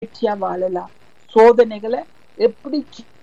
மகிழ்ச்சியா வாழலாம் சோதனைகளை எப்படி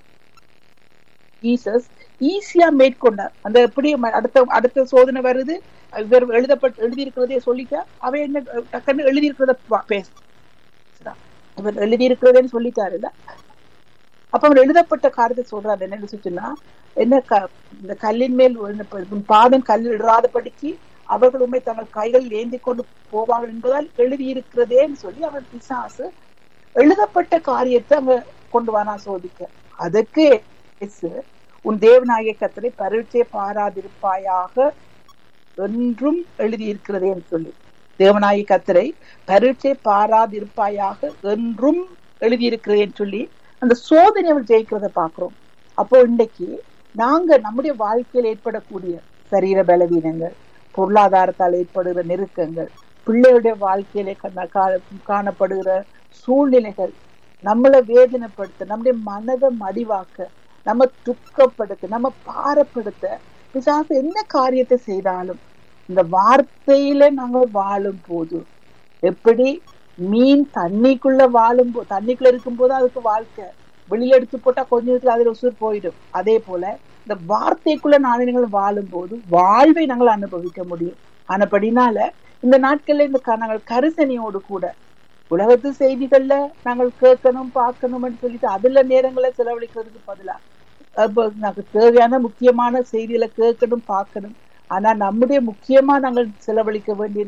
ஜீசஸ் ஈஸியா மேற்கொண்டார் அந்த எப்படி ம- அடுத்த அடுத்த சோதனை வருது இவர் எழுதப்பட்டு எழுதியிருக்கிறதே சொல்லிட்டா அவன் என்ன டக்குன்னு எழுதியிருக்கிறத பா- பேசுறான் அவர் எழுதியிருக்கிறதேன்னு சொல்லிட்டாருல்ல அப்ப அவர் எழுதப்பட்ட காரியத்தை சொல்றாரு என்ன சொன்னா என்ன க- இந்த கல்லின் மேல் விழுந்த- உன் பாதம் கல்லில் இடாதபடிக்கு அவர்கள் உண்மை தங்கள் கைகளில் ஏந்தி கொண்டு போவார்கள் என்பதால் எழுதியிருக்கிறதேன்னு சொல்லி அவன் பிசாசு எழுதப்பட்ட காரியத்தை அங்க கொண்டு வானா சோதிக்க அதுக்கு இயேசு, உன் தேவனாகிய கத்தரை பரீட்சை பாராதிருப்பாயாக என்றும் எழுதியிருக்கிறதேன்னு சொல்லி தேவனாகிய கத்தரை பரீட்சை பாராதிருப்பாயாக என்றும் எழுதியிருக்கிறதேன்னு சொல்லி அந்த சோதனை அவள் ஜெயிக்கிறத பாக்குறோம் அப்போ இன்னைக்கு நாங்க நம்முடைய வாழ்க்கையில் ஏற்படக்கூடிய சரீர பலவீனங்கள் பொருளாதாரத்தால் ஏற்படுகிற நெருக்கங்கள் பிள்ளைகளுடைய வாழ்க்கையிலே கண்ண- கா- காணப்படுகிற சூழ்நிலைகள் நம்மளை வேதனைப்படுத்த நம்முடைய மனதை மடிவாக்க நம்ம துக்கப்படுத்த நம்ம பாரப்படுத்த பிசாசு என்ன காரியத்தை செய்தாலும் இந்த வார்த்தையில நாங்க வாழும் போது எப்படி மீன் தண்ணிக்குள்ள வாழும் போ தண்ணிக்குள்ள இருக்கும் போது அதுக்கு வாழ்க்கை வெளியில எடுத்து போட்டா கொஞ்ச நேரத்துல அதுல உசுர் போயிடும் அதே போல இந்த வார்த்தைக்குள்ள நாளினங்கள் வாழும் போது வாழ்வை நாங்கள் அனுபவிக்க முடியும் ஆனபடினால இந்த நாட்கள்ல இந்த க- நாங்கள் கரிசனையோடு கூட உலகத்து செய்திகள்ல நாங்கள் கேட்கணும் பார்க்கணும்னு சொல்லிட்டு அதுல நேரங்களை செலவழிக்கிறதுக்கு பதிலா அப்ப நமக்கு தேவையான முக்கியமான செய்திகளை கேட்கணும் பார்க்கணும் ஆனா நம்முடைய முக்கியமா நாங்கள் செலவழிக்க வேண்டிய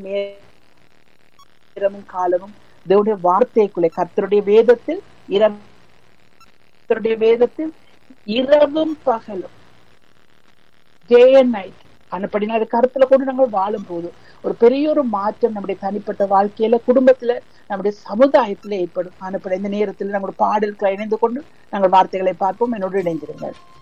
நேரமும் காலமும் தேவனுடைய வார்த்தைக்குள்ளே கர்த்தருடைய வேதத்தில் இரவு கர்த்தருடைய வேதத்தில் இரவும் பகலும் டே அண்ட் நைட் அனுப்படினா அது கருத்துல கொண்டு நாங்கள் வாழும் போது ஒரு பெரிய ஒரு மாற்றம் நம்முடைய தனிப்பட்ட வாழ்க்கையில குடும்பத்துல நம்முடைய சமுதாயத்துல ஏற்படும் அனுப்பட இந்த நேரத்தில் நம்முடைய பாடல்களை இணைந்து கொண்டு நாங்கள் வார்த்தைகளை பார்ப்போம் என்னோடு இணைந்திருங்கள்